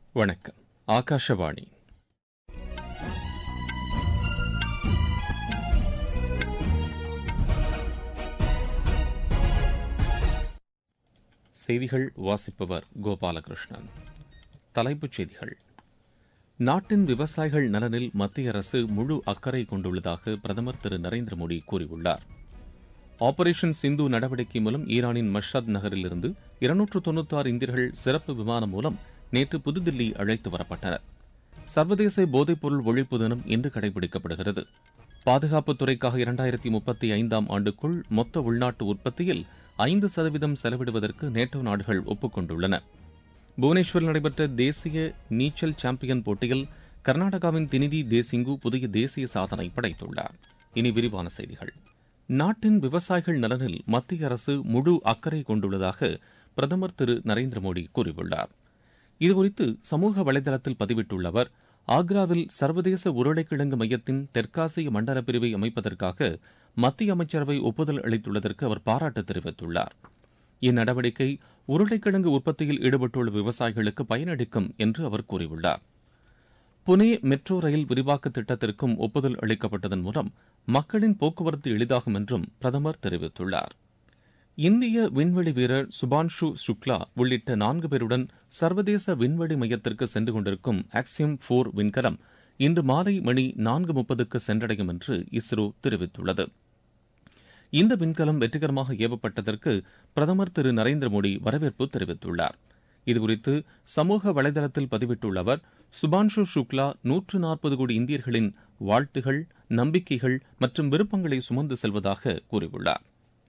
வணக்கம் ஆகாஷவாணி செய்திகள் வாசிப்பவர் கோபாலகிருஷ்ணன் தலைப்புச் செய்திகள் நாட்டின் விவசாயிகள் நலனில் மத்திய அரசு முழு அக்கறை கொண்டுள்ளதாக பிரதமர் திரு நரேந்திர மோடி கூறியுள்ளார் ஆபரேஷன் சிந்து நடவடிக்கை மூலம் ஈரானின் மஷ்ரத் நகரிலிருந்து இருநூற்று தொன்னூத்தாறு இந்தியர்கள் சிறப்பு விமானம் மூலம் நேற்று புதுதில்லி அழைத்து வரப்பட்டனர் சர்வதேச போதைப்பொருள் ஒழிப்பு தினம் இன்று கடைபிடிக்கப்படுகிறது பாதுகாப்புத் துறைக்காக இரண்டாயிரத்தி முப்பத்தி ஐந்தாம் ஆண்டுக்குள் மொத்த உள்நாட்டு உற்பத்தியில் ஐந்து சதவீதம் செலவிடுவதற்கு நேட்டோ நாடுகள் ஒப்புக்கொண்டுள்ளன புவனேஸ்வரில் நடைபெற்ற தேசிய நீச்சல் சாம்பியன் போட்டியில் கர்நாடகாவின் தினிதி தேசிங்கு புதிய தேசிய சாதனை படைத்துள்ளார் இனி விரிவான செய்திகள் நாட்டின் விவசாயிகள் நலனில் மத்திய அரசு முழு அக்கறை கொண்டுள்ளதாக பிரதமர் திரு நரேந்திர மோடி கூறியுள்ளார் இதுகுறித்து சமூக வலைதளத்தில் பதிவிட்டுள்ள அவர் ஆக்ராவில் சர்வதேச உருளைக்கிழங்கு மையத்தின் தெற்காசிய மண்டல பிரிவை அமைப்பதற்காக மத்திய அமைச்சரவை ஒப்புதல் அளித்துள்ளதற்கு அவர் பாராட்டு தெரிவித்துள்ளார் இந்நடவடிக்கை உருளைக்கிழங்கு உற்பத்தியில் ஈடுபட்டுள்ள விவசாயிகளுக்கு பயனளிக்கும் என்று அவர் கூறியுள்ளார் புனே மெட்ரோ ரயில் விரிவாக்க திட்டத்திற்கும் ஒப்புதல் அளிக்கப்பட்டதன் மூலம் மக்களின் போக்குவரத்து எளிதாகும் என்றும் பிரதமர் தெரிவித்துள்ளார் இந்திய விண்வெளி வீரர் சுபான்ஷு சுக்லா உள்ளிட்ட நான்கு பேருடன் சர்வதேச விண்வெளி மையத்திற்கு சென்று கொண்டிருக்கும் ஆக்சியம் போர் விண்கலம் இன்று மாலை மணி நான்கு முப்பதுக்கு சென்றடையும் என்று இஸ்ரோ தெரிவித்துள்ளது இந்த விண்கலம் வெற்றிகரமாக ஏவப்பட்டதற்கு பிரதமர் திரு நரேந்திர மோடி வரவேற்பு தெரிவித்துள்ளார் இதுகுறித்து சமூக வலைதளத்தில் பதிவிட்டுள்ள அவர் சுபான்ஷு சுக்லா நூற்று நாற்பது கோடி இந்தியர்களின் வாழ்த்துகள் நம்பிக்கைகள் மற்றும் விருப்பங்களை சுமந்து செல்வதாக கூறியுள்ளார்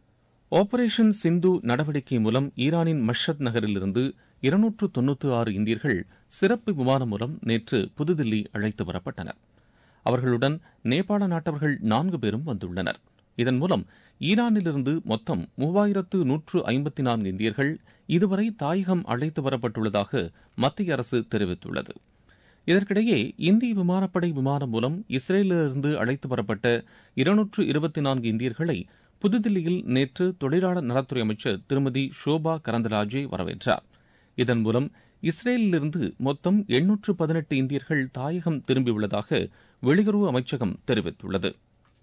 ஆபரேஷன் சிந்து நடவடிக்கை மூலம் ஈரானின் மஷ்ரத் நகரிலிருந்து இருநூற்று தொன்னூற்று ஆறு இந்தியர்கள் சிறப்பு விமானம் மூலம் நேற்று புதுதில்லி அழைத்து வரப்பட்டனர் அவர்களுடன் நேபாள நாட்டவர்கள் நான்கு பேரும் வந்துள்ளனர் இதன் மூலம் ஈரானிலிருந்து மொத்தம் மூவாயிரத்து நூற்று ஐம்பத்தி நான்கு இந்தியர்கள் இதுவரை தாயகம் அழைத்து வரப்பட்டுள்ளதாக மத்திய அரசு தெரிவித்துள்ளது இதற்கிடையே இந்திய விமானப்படை விமானம் மூலம் இஸ்ரேலிலிருந்து அழைத்து வரப்பட்ட இருநூற்று இருபத்தி நான்கு இந்தியர்களை புதுதில்லியில் நேற்று தொழிலாளர் நலத்துறை அமைச்சர் திருமதி ஷோபா கரந்தலாஜே வரவேற்றார் இதன் மூலம் இஸ்ரேலிலிருந்து மொத்தம் எண்ணூற்று பதினெட்டு இந்தியர்கள் தாயகம் திரும்பியுள்ளதாக வெளியுறவு அமைச்சகம் தெரிவித்துள்ளது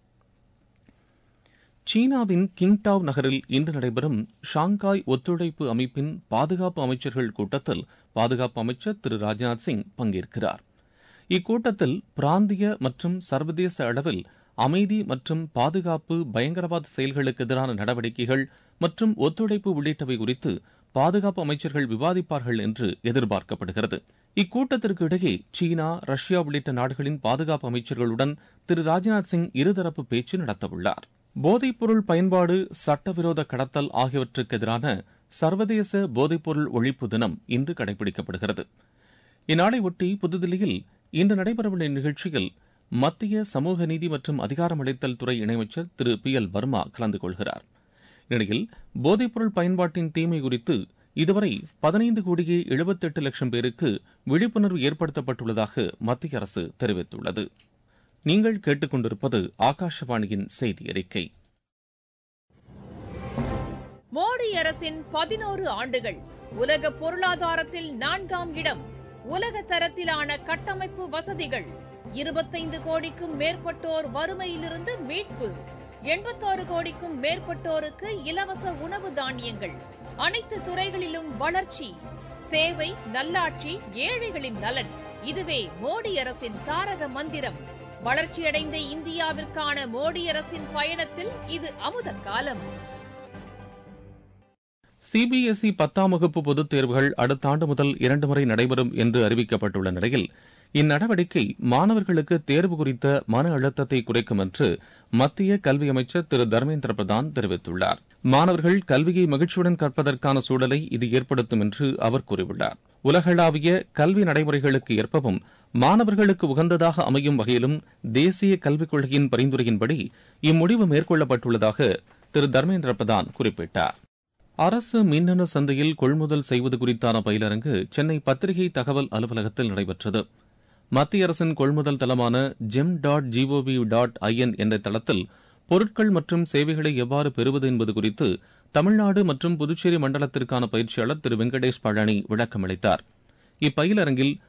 சீனாவின் கிங்டாவ் நகரில் இன்று நடைபெறும் ஷாங்காய் ஒத்துழைப்பு அமைப்பின் பாதுகாப்பு அமைச்சர்கள் கூட்டத்தில் பாதுகாப்பு அமைச்சர் திரு ராஜ்நாத் சிங் பங்கேற்கிறார் இக்கூட்டத்தில் பிராந்திய மற்றும் சர்வதேச அளவில் அமைதி மற்றும் பாதுகாப்பு பயங்கரவாத செயல்களுக்கு எதிரான நடவடிக்கைகள் மற்றும் ஒத்துழைப்பு உள்ளிட்டவை குறித்து பாதுகாப்பு அமைச்சர்கள் விவாதிப்பார்கள் என்று எதிர்பார்க்கப்படுகிறது இக்கூட்டத்திற்கு இடையே சீனா ரஷ்யா உள்ளிட்ட நாடுகளின் பாதுகாப்பு அமைச்சர்களுடன் திரு ராஜ்நாத் சிங் இருதரப்பு பேச்சு நடத்தவுள்ளார் போதைப்பொருள் பயன்பாடு சட்டவிரோத கடத்தல் ஆகியவற்றுக்கு எதிரான சர்வதேச போதைப்பொருள் ஒழிப்பு தினம் இன்று கடைபிடிக்கப்படுகிறது இந்நாளையொட்டி புதுதில்லியில் இன்று நடைபெறவுள்ள நிகழ்ச்சியில் மத்திய சமூக நீதி மற்றும் அதிகாரமளித்தல் துறை இணையமைச்சர் திரு பி எல் வர்மா கலந்து கொள்கிறார் இந்நிலையில் போதைப்பொருள் பயன்பாட்டின் தீமை குறித்து இதுவரை பதினைந்து கோடியே எழுபத்தெட்டு லட்சம் பேருக்கு விழிப்புணர்வு ஏற்படுத்தப்பட்டுள்ளதாக மத்திய அரசு தெரிவித்துள்ளது நீங்கள் கேட்டுக்கொண்டிருப்பது ஆகாஷவாணியின் செய்தி அறிக்கை மோடி அரசின் பதினோரு ஆண்டுகள் உலக பொருளாதாரத்தில் நான்காம் இடம் உலக தரத்திலான கட்டமைப்பு வசதிகள் இருபத்தைந்து கோடிக்கும் மேற்பட்டோர் வறுமையிலிருந்து மீட்பு எண்பத்தாறு கோடிக்கும் மேற்பட்டோருக்கு இலவச உணவு தானியங்கள் அனைத்து துறைகளிலும் வளர்ச்சி சேவை நல்லாட்சி ஏழைகளின் நலன் இதுவே மோடி அரசின் தாரக மந்திரம் வளர்ச்சியடைந்த இந்தியாவிற்கான மோடி அரசின் பயணத்தில் இது அமுத காலம் சிபிஎஸ்இ பத்தாம் வகுப்பு பொதுத் தேர்வுகள் அடுத்த ஆண்டு முதல் இரண்டு முறை நடைபெறும் என்று அறிவிக்கப்பட்டுள்ள நிலையில் இந்நடவடிக்கை மாணவர்களுக்கு தேர்வு குறித்த மன அழுத்தத்தை குறைக்கும் என்று மத்திய கல்வி அமைச்சர் திரு தர்மேந்திர பிரதான் தெரிவித்துள்ளார் மாணவர்கள் கல்வியை மகிழ்ச்சியுடன் கற்பதற்கான சூழலை இது ஏற்படுத்தும் என்று அவர் கூறியுள்ளார் உலகளாவிய கல்வி நடைமுறைகளுக்கு ஏற்பவும் மாணவர்களுக்கு உகந்ததாக அமையும் வகையிலும் தேசிய கல்விக் கொள்கையின் பரிந்துரையின்படி இம்முடிவு மேற்கொள்ளப்பட்டுள்ளதாக திரு தர்மேந்திர பிரதான் குறிப்பிட்டார் அரசு மின்னணு சந்தையில் கொள்முதல் செய்வது குறித்தான பயிலரங்கு சென்னை பத்திரிகை தகவல் அலுவலகத்தில் நடைபெற்றது மத்திய அரசின் கொள்முதல் தளமான gem dot G O V dot I N என்ற தளத்தில் பொருட்கள் மற்றும் சேவைகளை எவ்வாறு பெறுவது என்பது குறித்து தமிழ்நாடு மற்றும் புதுச்சேரி மண்டலத்திற்கான பயிற்சியாளர் திரு வெங்கடேஷ் பழனி விளக்கம் அளித்தார் இப்பயிலரங்கில்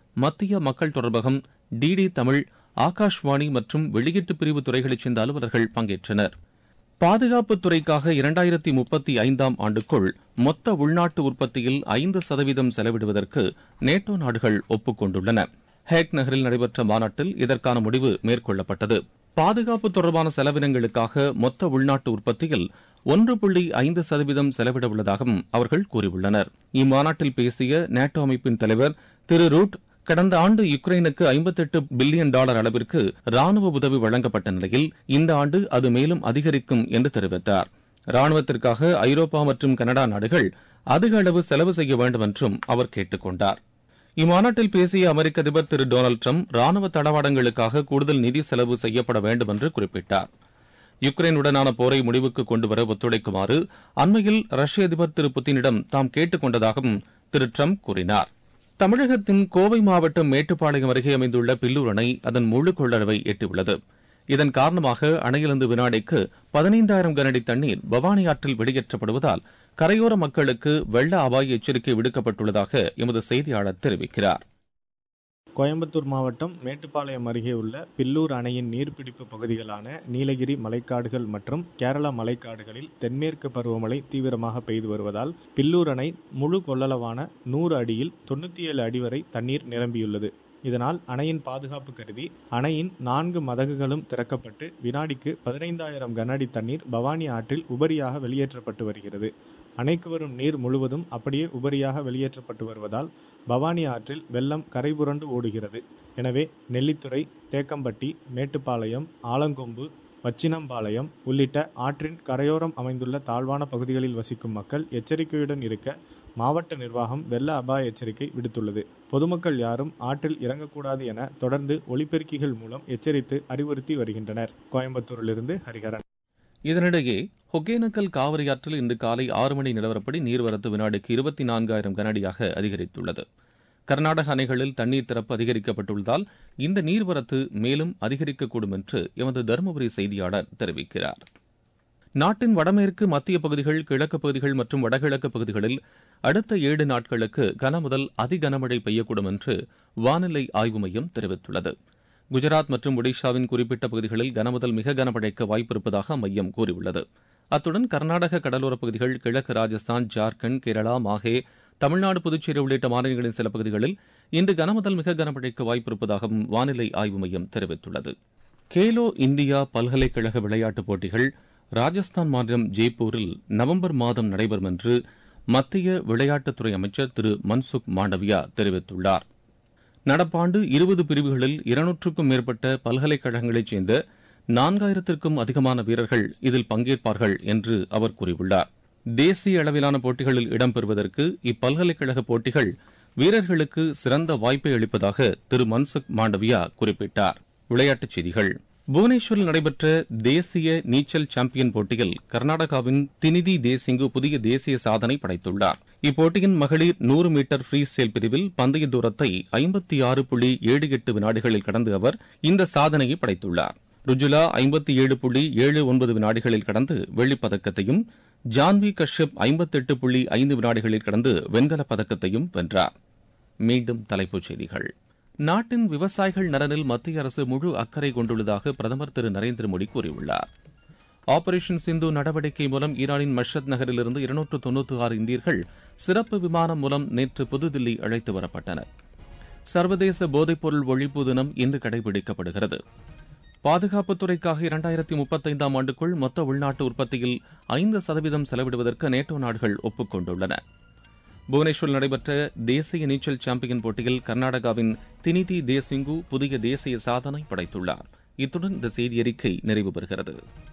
மத்திய மக்கள் தொடர்பகம் டிடி தமிழ் ஆகாஷ்வாணி மற்றும் வெளியீட்டு பிரிவு துறைகளைச் சேர்ந்த அலுவலர்கள் பங்கேற்றனர் பாதுகாப்புத் துறைக்காக இரண்டாயிரத்தி முப்பத்தி ஐந்தாம் ஆண்டுக்குள் மொத்த உள்நாட்டு உற்பத்தியில் ஐந்து சதவீதம் செலவிடுவதற்கு நேட்டோ நாடுகள் ஒப்புக் கொண்டுள்ளன ஹேக் நகரில் நடைபெற்ற மாநாட்டில் இதற்கான முடிவு மேற்கொள்ளப்பட்டது பாதுகாப்பு தொடர்பான செலவினங்களுக்காக மொத்த உள்நாட்டு உற்பத்தியில் ஒன்று புள்ளி ஐந்து சதவீதம் செலவிட உள்ளதாகவும் அவர்கள் கூறியுள்ளனர் இம்மாநாட்டில் பேசிய நேட்டோ அமைப்பின் தலைவர் திரு ரூட் கடந்த ஆண்டு யுக்ரைனுக்கு ஐம்பத்தெட்டு பில்லியன் டாலர் அளவிற்கு ராணுவ உதவி வழங்கப்பட்ட நிலையில் இந்த ஆண்டு அது மேலும் அதிகரிக்கும் என்று தெரிவித்தார் ராணுவத்திற்காக ஐரோப்பா மற்றும் கனடா நாடுகள் அதிக அளவு செலவு செய்ய வேண்டும் என்றும் அவர் கேட்டுக் கொண்டார் இம்மாநாட்டில் பேசிய அமெரிக்க அதிபர் திரு டொனால்டு ட்ரம்ப் ராணுவ தளவாடங்களுக்காக கூடுதல் நிதி செலவு செய்யப்பட வேண்டும் என்று குறிப்பிட்டார் யுக்ரைனுடனான போரை முடிவுக்கு கொண்டுவர ஒத்துழைக்குமாறு அண்மையில் ரஷ்ய அதிபர் திரு புத்தினிடம் தாம் கேட்டுக் கொண்டதாகவும் திரு ட்ரம்ப் கூறினார் தமிழகத்தின் கோவை மாவட்டம் மேட்டுப்பாளையம் அருகே அமைந்துள்ள பில்லூர் அணை அதன் முழு கொள்ளளவை எட்டியுள்ளது இதன் காரணமாக அணையிலிருந்து வினாடிக்கு பதினைந்தாயிரம் கனஅடி தண்ணீர் பவானி ஆற்றில் வெளியேற்றப்படுவதால் கரையோர மக்களுக்கு வெள்ள அபாய எச்சரிக்கை விடுக்கப்பட்டுள்ளதாக எமது செய்தியாளர் தெரிவிக்கிறார் கோயம்புத்தூர் மாவட்டம் மேட்டுப்பாளையம் அருகே உள்ள பில்லூர் அணையின் நீர்பிடிப்பு பகுதிகளான நீலகிரி மலைக்காடுகள் மற்றும் கேரளா மலைக்காடுகளில் தென்மேற்கு பருவமழை தீவிரமாக பெய்து வருவதால் பில்லூர் அணை முழு கொள்ளளவான நூறு அடியில் தொண்ணூற்றி ஏழு அடி வரை தண்ணீர் நிரம்பியுள்ளது இதனால் அணையின் பாதுகாப்பு கருதி அணையின் நான்கு மதகுகளும் திறக்கப்பட்டு வினாடிக்கு பதினைந்தாயிரம் கன அடி தண்ணீர் பவானி ஆற்றில் உபரியாக வெளியேற்றப்பட்டு வருகிறது அணைக்கு வரும் நீர் முழுவதும் அப்படியே உபரியாக வெளியேற்றப்பட்டு வருவதால் பவானி ஆற்றில் வெள்ளம் கரைபுரண்டு ஓடுகிறது எனவே நெல்லித்துறை தேக்கம்பட்டி மேட்டுப்பாளையம் ஆலங்கொம்பு வச்சினம்பாளையம் உள்ளிட்ட ஆற்றின் கரையோரம் அமைந்துள்ள தாழ்வான பகுதிகளில் வசிக்கும் மக்கள் எச்சரிக்கையுடன் இருக்க மாவட்ட நிர்வாகம் வெள்ள அபாய எச்சரிக்கை விடுத்துள்ளது பொதுமக்கள் யாரும் ஆற்றில் இறங்கக்கூடாது என தொடர்ந்து ஒலிபெருக்கிகள் மூலம் எச்சரித்து அறிவுறுத்தி வருகின்றனர் கோயம்புத்தூரிலிருந்து ஹரிஹரன் இதனிடையே ஒகேனக்கல் காவிரி ஆற்றில் இன்று காலை ஆறு மணி நிலவரப்படி நீர்வரத்து வினாடிக்கு இருபத்தி நான்காயிரம் கனஅடியாக அதிகரித்துள்ளது கர்நாடக அணைகளில் தண்ணீர் திறப்பு அதிகரிக்கப்பட்டுள்ளதால் இந்த நீர்வரத்து மேலும் அதிகரிக்கக்கூடும் என்று எமது தருமபுரி செய்தியாளர் தெரிவிக்கிறார் நாட்டின் வடமேற்கு மத்திய பகுதிகள் கிழக்கு பகுதிகள் மற்றும் வடகிழக்கு பகுதிகளில் அடுத்த ஏழு நாட்களுக்கு கனமுதல் அதிகனமழை பெய்யக்கூடும் என்று வானிலை ஆய்வு மையம் தெரிவித்துள்ளது குஜராத் மற்றும் ஒடிஷாவின் குறிப்பிட்ட பகுதிகளில் கனமுதல் மிக கனமழைக்கு வாய்ப்பிருப்பதாக அம்மையம் கூறியுள்ளது அத்துடன் கர்நாடக கடலோரப் பகுதிகள் கிழக்கு ராஜஸ்தான் ஜார்க்கண்ட் கேரளா மாஹே தமிழ்நாடு புதுச்சேரி உள்ளிட்ட மாநிலங்களின் சில பகுதிகளில் இன்று கனமுதல் மிக கனமழைக்கு வாய்ப்பிருப்பதாகவும் வானிலை ஆய்வு மையம் தெரிவித்துள்ளது கேலோ இந்தியா பல்கலைக்கழக விளையாட்டுப் போட்டிகள் ராஜஸ்தான் மாநிலம் ஜெய்ப்பூரில் நவம்பர் மாதம் நடைபெறும் என்று மத்திய விளையாட்டுத்துறை அமைச்சர் திரு மன்சுக் மாண்டவியா தெரிவித்துள்ளார் நடப்பாண்டு இருபது பிரிவுகளில் இருநூற்றுக்கும் மேற்பட்ட பல்கலைக்கழகங்களைச் சேர்ந்த நான்காயிரத்திற்கும் அதிகமான வீரர்கள் இதில் பங்கேற்பார்கள் என்று அவர் கூறியுள்ளார் தேசிய அளவிலான போட்டிகளில் இடம்பெறுவதற்கு இப்பல்கலைக்கழக போட்டிகள் வீரர்களுக்கு சிறந்த வாய்ப்பை அளிப்பதாக திரு மன்சுக் மாண்டவியா குறிப்பிட்டார் விளையாட்டுச் செய்திகள் புவனேஸ்வரில் நடைபெற்ற தேசிய நீச்சல் சாம்பியன் போட்டியில் கர்நாடகாவின் தினிதி தேசிங்கு புதிய தேசிய சாதனை படைத்துள்ளார் இப்போட்டியின் மகளிர் நூறு மீட்டர் ஃப்ரீ ஸ்டைல் பிரிவில் பந்தய தூரத்தை ஐம்பத்தி ஆறு புள்ளி ஏழு எட்டு வினாடிகளில் கடந்து அவர் இந்த சாதனையை படைத்துள்ளார் ருஜுலா ஐம்பத்தி ஏழு புள்ளி ஏழு ஒன்பது வினாடிகளில் கடந்து வெள்ளிப் பதக்கத்தையும் ஜான்வி கஷ்யப் ஐம்பத்தெட்டு புள்ளி ஐந்து வினாடிகளில் கடந்து வெண்கலப் பதக்கத்தையும் வென்றார் மீண்டும் தலைப்புச் செய்திகள் நாட்டின் விவசாயிகள் நலனில் மத்திய அரசு முழு அக்கறை கொண்டுள்ளதாக பிரதமர் திரு நரேந்திர மோடி கூறியுள்ளார் ஆபரேஷன் சிந்து நடவடிக்கை மூலம் ஈரானின் மஷத் நகரிலிருந்து இருநூற்று தொன்னூற்று ஆறு இந்தியர்கள் சிறப்பு விமானம் மூலம் நேற்று புதுதில்லி அழைத்து வரப்பட்டனர் சர்வதேச போதைப்பொருள் ஒழிப்பு தினம் இன்று கடைபிடிக்கப்படுகிறது பாதுகாப்புத்துறைக்காக இரண்டாயிரத்தி முப்பத்தைந்தாம் ஆண்டுக்குள் மொத்த உள்நாட்டு உற்பத்தியில் ஐந்து சதவீதம் செலவிடுவதற்கு நேட்டோ நாடுகள் ஒப்புக் கொண்டுள்ளன புவனேஸ்வரில் நடைபெற்ற தேசிய நீச்சல் சாம்பியன் போட்டியில் கர்நாடகாவின் தினிதி தேசிங்கு புதிய தேசிய சாதனை படைத்துள்ளார் இத்துடன் இந்த செய்தி அறிக்கை நிறைவு பெறுகிறது